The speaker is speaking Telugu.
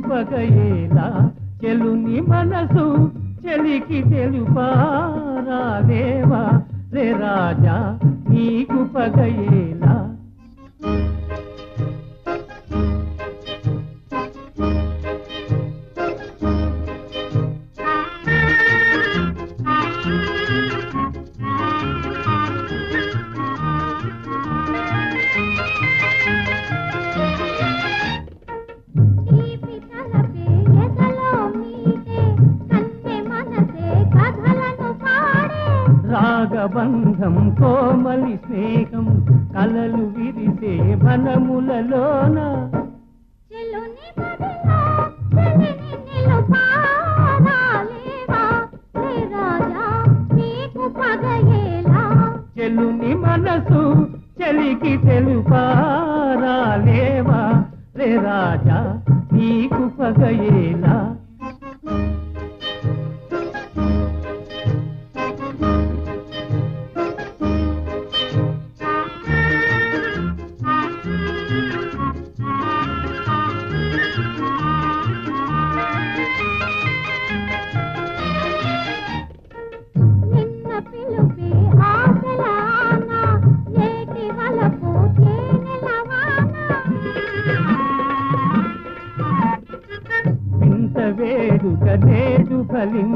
పగయేలా చెలుని మనసు చెలికి తెలుపారాదేవా రే రాజా నీకు పగయేలా తీపి తలపే ఎదలో మీటే కన్నె మనసే కథలను పాడే రాగబంధం కోమలి స్నేహం కలలు విరిసే వనములలోన చెలుని మదిలో చెలిని నిలుపారాలేవా రే రాజా నీకు పగయేలా చెలుని మనసు చెలికి తెలుపారాలేవా రే రాజా నీకు పగయేలా నిన్న పిలుపే ఆశలాన నేటి వలపు తేనెలవాన ఇంత వేడుక నేడు ఫలించ